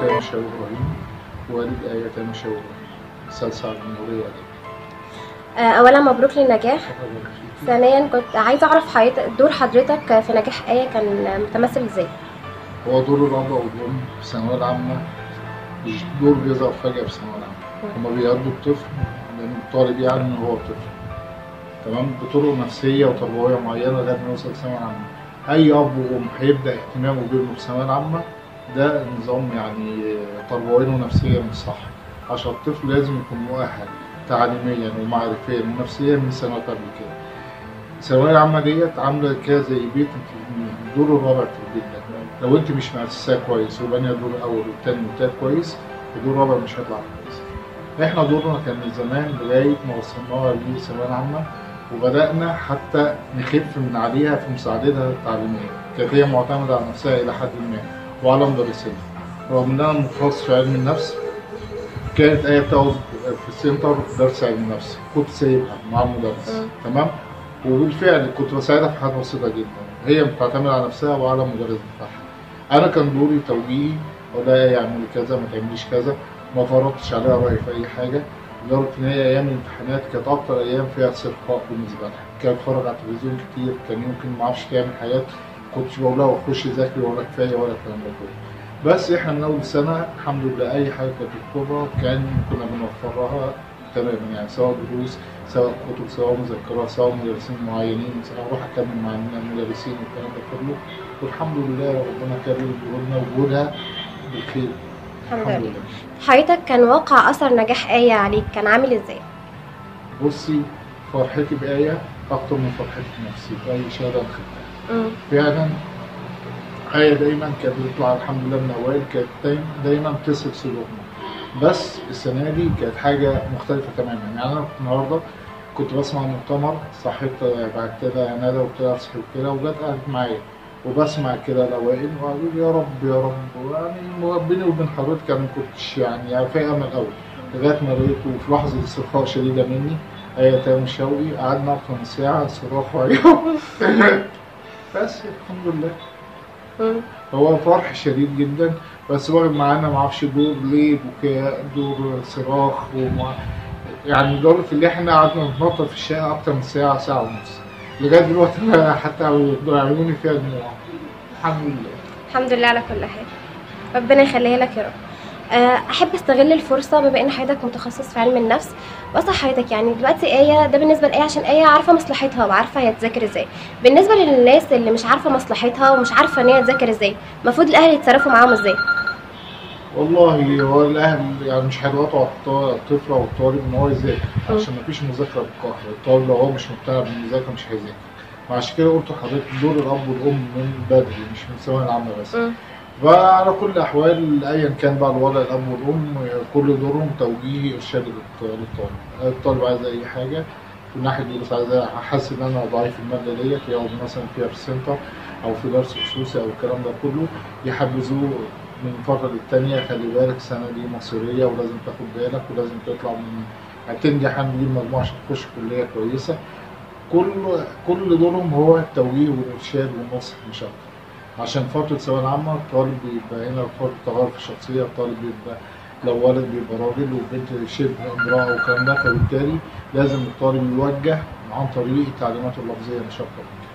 تامر شوقي ابراهيم والد ايه تامر شوقي ابراهيم السادسه على الجمهوريه دي آه، اولا مبروك للنجاح الله يبارك فيكي. ثانيا كنت عايزه اعرف حياتك دور حضرتك في نجاح ايه كان متمثل ازاي هو دور الاب والام في الثانويه العامه مش دور بيظهر فجاه في الثانويه العامه هما بيقضوا الطفل لان الطالب يعني ان هو طفل تمام بطرق نفسيه وتربويه معينه لغايه ما يوصل الثانويه العامه اي اب وام هيبدا اهتمامه بابنه في الثانويه العامه ده نظام يعني تربويا ونفسيا مش صح عشان الطفل لازم يكون مؤهل تعليميا ومعرفيا ونفسيا من سنوات قبل كده الثانويه العامه ديت عامله كده زي بيت انت الدور الرابع في البيت ده لو انت مش مؤسساه كويس وبانيه الدور الاول والثاني والثالث كويس الدور الرابع مش هيطلع كويس احنا دورنا كان من زمان لغايه ما وصلناها للثانويه العامه وبدانا حتى نخف من عليها في مساعدتها التعليميه كانت هي معتمده على نفسها الى حد ما وعلى مدرسينها رغم ان انا متخصص في علم النفس كانت ايه بتاخد في السنتر درس علم النفس كنت سايبها مع المدرس مم. تمام وبالفعل كنت بساعدها في حاجات بسيطه جدا هي بتعتمد على نفسها وعلى المدرس بتاعها انا كان دوري توجيهي اقول لها ايه اعملي كذا ما تعمليش كذا ما فرضتش عليها رايي في اي حاجه لدرجه ان هي ايام الامتحانات كانت اكتر ايام فيها استرخاء بالنسبه لها كانت بتتفرج على التلفزيون كتير كان يمكن ما اعرفش تعمل حاجات كنتش بقول لها خش ذاكري ولا كفايه ولا الكلام ده كله بس احنا من اول سنه الحمد لله اي حاجه كانت تطلبها كان كنا بنوفرها تماما يعني سواء دروس سواء كتب سواء مذكرات سواء مدرسين معينين سواء اروح اكمل مع المدرسين والكلام ده كله والحمد لله ربنا كرم وجودنا وجودها بالخير الحمد لله حياتك كان واقع اثر نجاح ايه عليك كان عامل ازاي بصي فرحتي بآية أكتر من فرحتي بنفسي في أي شهادة أنا خدتها مم. فعلا آية دايما كانت بتطلع الحمد لله من أوائل كانت دايما, دايما بتسلك صدورنا بس السنة دي كانت حاجة مختلفة تماما يعني أنا النهاردة كنت بسمع مؤتمر صاحبت بعد كده ندى وقلت لها صحيت كده وجت قعدت معايا وبسمع كده الأوائل وقالوا لي يا رب يا رب يعني بيني وبين حضرتك أنا ما كنتش يعني, يعني في أمل قوي لغاية ما لقيته في لحظة استرخاء شديدة مني آية تامر شوقي قعدنا أكتر من ساعة صراخ وعياط بس الحمد لله مم. هو فرح شديد جدا بس واخد معانا معرفش دور ليه بكاء دور صراخ ومع يعني لدرجة اللي احنا قعدنا نتنطط في الشارع أكتر من ساعة ساعة ونص لغاية دلوقتي أنا حتى عيوني فيها دموع الحمد لله الحمد لله على كل حاجه ربنا يخليها لك يا رب آه، احب استغل الفرصه بما ان حضرتك متخصص في علم النفس واسال حضرتك يعني دلوقتي ايه ده بالنسبه لايه عشان ايه عارفه مصلحتها وعارفه هي تذاكر ازاي بالنسبه للناس اللي مش عارفه مصلحتها ومش عارفه ان هي تذاكر ازاي المفروض الاهل يتصرفوا معاهم ازاي والله هو الأهل يعني مش هيضغطوا على الط- الطفل أو الطالب إن هو يذاكر م. عشان مفيش مذاكرة بالقهر الطالب لو هو مش مقتنع بالمذاكرة مش هيذاكر وعشان كده قلت لحضرتك دور الأب والأم من بدري مش من الثانوية العامة بس مم. فعلى كل الأحوال أيا كان بقى الوضع الأب والأم كل دورهم توجيه إرشاد للط- للطالب الطالب عايز أي حاجة من ناحية دروس عايز أحس إن أنا ضعيف المادة ديت يقعد مثلا فيها في السنتر أو في درس خصوصي أو الكلام ده كله يحبذوه من فترة للتانية خلي بالك السنة دي مصيرية ولازم تاخد بالك ولازم تطلع من هتنجح هنجيب مجموعة عشان تخش كلية كويسة كل كل دورهم هو التوجيه والإرشاد والنصح مش أكتر عشان فترة الثانوية العامة الطالب بيبقى هنا فترة تغير في الشخصية الطالب بيبقى لو ولد بيبقى راجل وبنت شبه امرأة والكلام ده فبالتالي لازم الطالب يوجه عن طريق التعليمات اللفظية مش أكتر من كده.